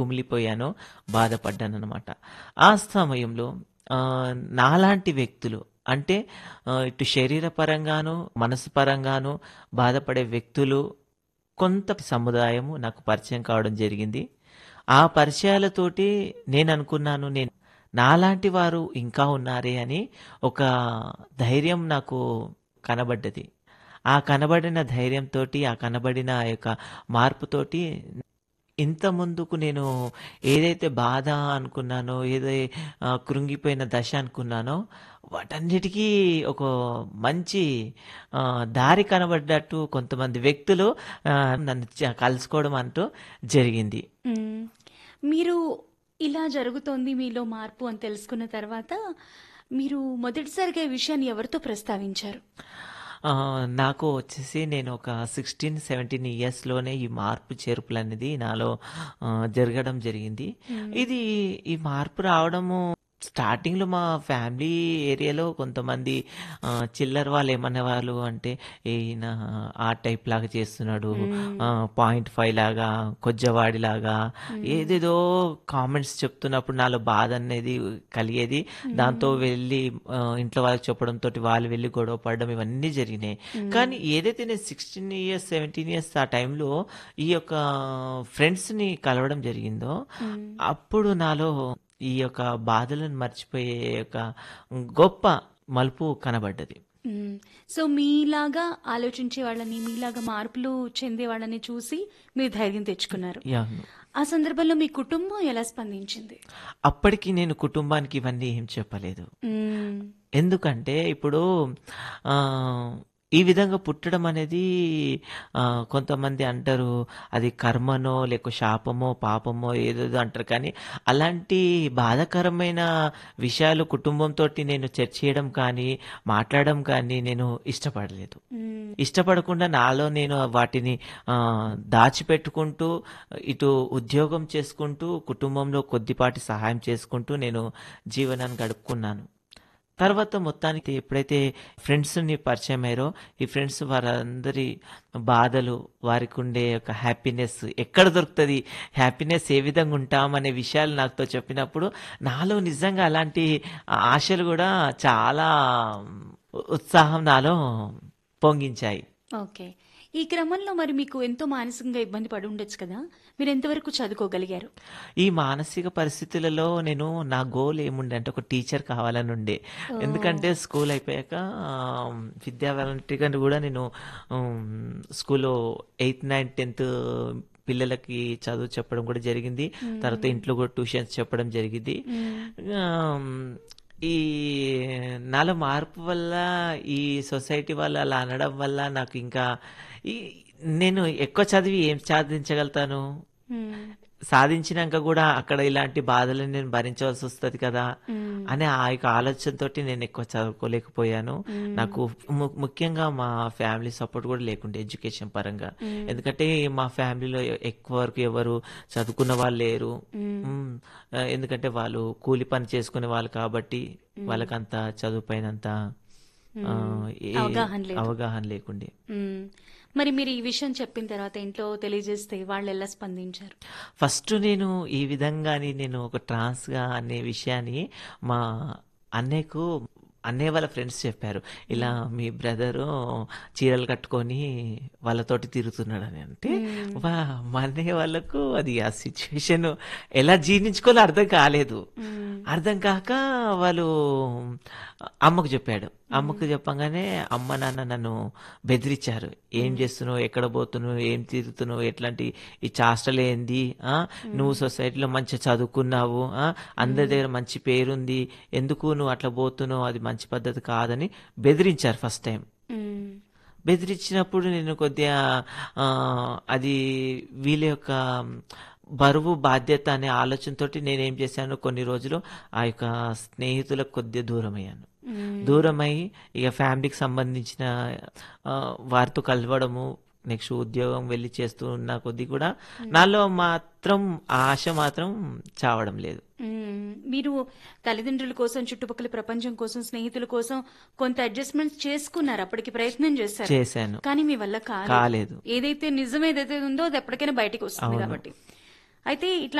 కుమిలిపోయానో బాధపడ్డాననమాట. ఆ సమయంలో ఆహ్, నాలాంటి వ్యక్తులు అంటే ఆహ్, ఇటు శరీరపరంగాను, మనసు పరంగాను బాధపడే వ్యక్తులు కొంత సముదాయము నాకు పరిచయం కావడం జరిగింది. ఆ పరిచయాలతోటి నేననుకున్నాను నేను నాలాంటి వారు ఇంకా ఉన్నారే అని ఒక ధైర్యం నాకు కనబడ్డది. ఆ కనబడిన ధైర్యంతోటి, ఆ కనబడిన ఆ యొక్క మార్పుతోటి ఇంత ముందుకు నేను ఏదైతే బాధ అనుకున్నానో, ఏదై ఆహ్, కృంగిపోయిన దశ అనుకున్నానో వాటన్నిటికీ ఒక మంచి ఆహ్, దారి కనబడ్డట్టు కొంతమంది వ్యక్తులు ఆహ్, నన్ను చ కలుసుకోవడం అంటూ జరిగింది. హ్మ్. మీరు ఇలా జరుగుతోంది మీలో మార్పు అని తెలుసుకున్న తర్వాత మీరు మొదటిసారిగా ఈ విషయాన్ని ఎవరితో ప్రస్తావించారు? ఆహ్, నాకు వచ్చేసి నేను ఒక 16, 17 ఇయర్స్‌లోనే ఈ మార్పు చేర్పులనేది నాలో ఆహ్, జరగడం జరిగింది. హ్మ్. ఇది ఈ మార్పు రావడము స్టార్టింగ్‌లో మా ఫ్యామిలీ ఏరియాలో కొంతమంది ఆహ్, చిల్లర వాళ్ళు ఏమనేవాళ్ళు అంటే, ఈయన ఆ టైప్ లాగా చేస్తున్నాడు. హ్మ్. ఆహ్, పాయింట్ 5 లాగా, కొజ్జవాడిలాగా హ్మ్. ఏదేదో కామెంట్స్ చెప్తున్నప్పుడు నాలో బాధ అనేది కలిగేది. దాంతో హ్మ్. వెళ్ళి ఆహ్, ఇంట్లో వాళ్ళకి చెప్పడంతోటి వాళ్ళు వెళ్లి గొడవ పడడం ఇవన్నీ జరిగినాయి. కానీ హ్మ్. ఏదైతే నేను 16 ఇయర్స్, 17 ఇయర్స్ ఆ టైంలో ఈ యొక్క ఫ్రెండ్స్‌ని కలవడం జరిగిందో, హ్మ్. అప్పుడు నాలో ఈ యొక్క బాధలను మర్చిపోయే యొక్క గొప్ప మలుపు కనబడ్డది. హ్మ్. సో మీలాగా ఆలోచించే వాళ్ళని, మీలాగా మార్పులు చెందే వాళ్ళని చూసి మీరు ధైర్యం తెచ్చుకున్నారు. యాహ్! ఆ సందర్భంలో మీ కుటుంబం ఎలా స్పందించింది? అప్పటికి నేను కుటుంబానికి ఇవన్నీ ఏం చెప్పలేదు. హ్మ్. ఎందుకంటే ఇప్పుడు ఆహ్, ఈ విధంగా పుట్టడం అనేది ఆహ్, కొంతమంది అంటారు అది కర్మనో, లేక శాపమో, పాపమో ఏదేదో అంటారు. కానీ అలాంటి బాధాకరమైన విషయాలు కుటుంబంతోటి నేను చర్చ చేయడం కానీ, మాట్లాడడం కానీ నేను ఇష్టపడలేదు. హ్మ్. ఇష్టపడకుండా నాలో నేను వాటిని ఆహ్, దాచిపెట్టుకుంటూ, ఇటు ఉద్యోగం చేసుకుంటూ, కుటుంబంలో కొద్దిపాటి సహాయం చేసుకుంటూ నేను జీవనాన్ని గడుపుకున్నాను. తర్వాత మొత్తానికి ఎప్పుడైతే ఫ్రెండ్స్‌ని పరిచయమయ్యారో, ఈ ఫ్రెండ్స్ వారందరి బాధలు, వారికుండే ఒక హ్యాపీనెస్ ఎక్కడ దొరుకుతది, హ్యాపీనెస్ ఏ విధంగా ఉంటాం అనే విషయాలు నాతో చెప్పినప్పుడు, నాలో నిజంగా అలాంటి ఆశలు గూడా చాలా ఉత్సాహం నాలో పొంగించాయి. ఓకే. ఈ క్రమంలో మరి మీకు ఎంతో మానసికంగా ఇబ్బంది పడి ఉండొచ్చు కదా! మీరు ఎంతవరకు చదువుకోగలిగారు? ఈ మానసిక పరిస్థితులలో నేను నా గోల్ ఏముండే అంటే ఒక టీచర్ కావాలని ఉండే. ఎందుకంటే ఓహ్! స్కూల్ అయిపోయాక ఆహ్, విద్యా వాలంటీర్‌గా కూడా నేను హ్మ్, స్కూల్‌లో 8, 9, 10థ్ పిల్లలకి చదువు చెప్పడం కూడా జరిగింది. తర్వాత హ్మ్. ఇంట్లో కూడా ట్యూషన్స్ చెప్పడం జరిగింది. హ్మ్. ఆహ్, ఈ నాలో మార్పు వల్ల, ఈ సొసైటీ వాళ్ళు అలా అనడం వల్ల నాకు ఇంకా ఈ నేను ఎక్కువ చదివి ఏం సాధించగలుగుతాను? హ్మ్. సాధించినంక గూడా అక్కడ ఇలాంటి బాధలను నేను భరించవలసి వస్తది కదా! హ్మ్. అనే ఆ యొక్క ఆలోచనతోటి నేను ఎక్కువ చదువుకోలేకపోయాను. నాకు హ్మ్. ము ముఖ్యంగా మా ఫ్యామిలీ సపోర్ట్ కూడా లేకుండే ఎడ్యుకేషన్ పరంగా. హ్మ్. ఎందుకంటే మా ఫ్యామిలీలో ఎక్కువ వరకు ఎవరు చదువుకున్న వాళ్ళు లేరు. హ్మ్. హ్మ్. ఆహ్, ఎందుకంటే వాళ్ళు కూలి పని చేసుకునే వాళ్ళు కాబట్టి హ్మ్. వాళ్ళకంత చదువు పైనంత హ్మ్. ఆహ్, ఏ అవగాహన లేదు. అవగాహన లేకుండే. హ్మ్. మరి మీరు ఈ విషయం చెప్పిన తర్వాత ఇంట్లో తెలియజేస్తే వాళ్ళెలా స్పందించారు? ఫస్ట్ నేను ఈ విధంగాని నేను ఒక ట్రాన్స్‌గా అనే విషయాన్ని మా అన్నయ్యకు అన్నయ్య వాళ్ళ ఫ్రెండ్స్ చెప్పారు. ఇలా హ్మ్. మీ బ్రదరు చీరలు కట్టుకొని వాళ్ళతోటి తిరుగుతున్నాడని. అంటే హ్మ్. వా మా అన్నయ్య వాళ్ళకు అది ఆ సిట్యుయేషన్ ఎలా జీర్ణించుకోవాలో అర్థం కాలేదు. హ్మ్. అర్థం కాక వాళ్ళు అమ్మకు చెప్పాడు. అమ్మకు హ్మ్. చెప్పంగానే అమ్మ, నాన్న నన్ను బెదిరించారు. "ఏం హ్మ్. చేస్తున్నావు? ఎక్కడ పోతున్నావు? ఏం తిరుగుతున్నావు? ఎట్లాంటి ఈ చేష్టలేంది? ఆ! నువ్వు హ్మ్. సొసైటీలో మంచిగా చదువుకున్నావు. ఆ! అందరి హ్మ్. దగ్గర మంచి పేరుంది. ఎందుకు నువ్వు అట్లా పోతున్నావు? అది మంచి పద్ధతి కాదని" బెదిరించారు ఫస్ట్ టైమ్. హ్మ్. బెదిరించినప్పుడు నేను కొద్దిగా ఆహ్, అది వీళ్ళ యొక్క బరువు, బాధ్యత అనే ఆలోచనతోటి నేనేం చేశాను కొన్ని రోజులు ఆ యొక్క స్నేహితులకు కొద్దిగా దూరమయ్యాను. హ్మ్. దూరమై ఇగ ఫ్యామిలీకి సంబంధించిన ఆహ్, వారితో కలవడము, నెక్స్ట్ ఉద్యోగం వెళ్లి చేస్తూ ఉన్న కొద్దీ కూడా హ్మ్. నాలో మాత్రం ఆ ఆశ మాత్రం చావడం లేదు. హ్మ్. మీరు తల్లిదండ్రుల కోసం, చుట్టుపక్కల ప్రపంచం కోసం, స్నేహితుల కోసం కొంత అడ్జస్ట్‌మెంట్స్ చేసుకున్నారు. అప్పటికి ప్రయత్నం చేశారు. చేశాను. కానీ మీ వల్ల కాలేదు. కాలేదు. ఏదైతే నిజం ఏదైతే ఉందో అది ఎప్పటికైనా బయటికి వస్తుంది అవును. కాబట్టి. అయితే ఇట్లా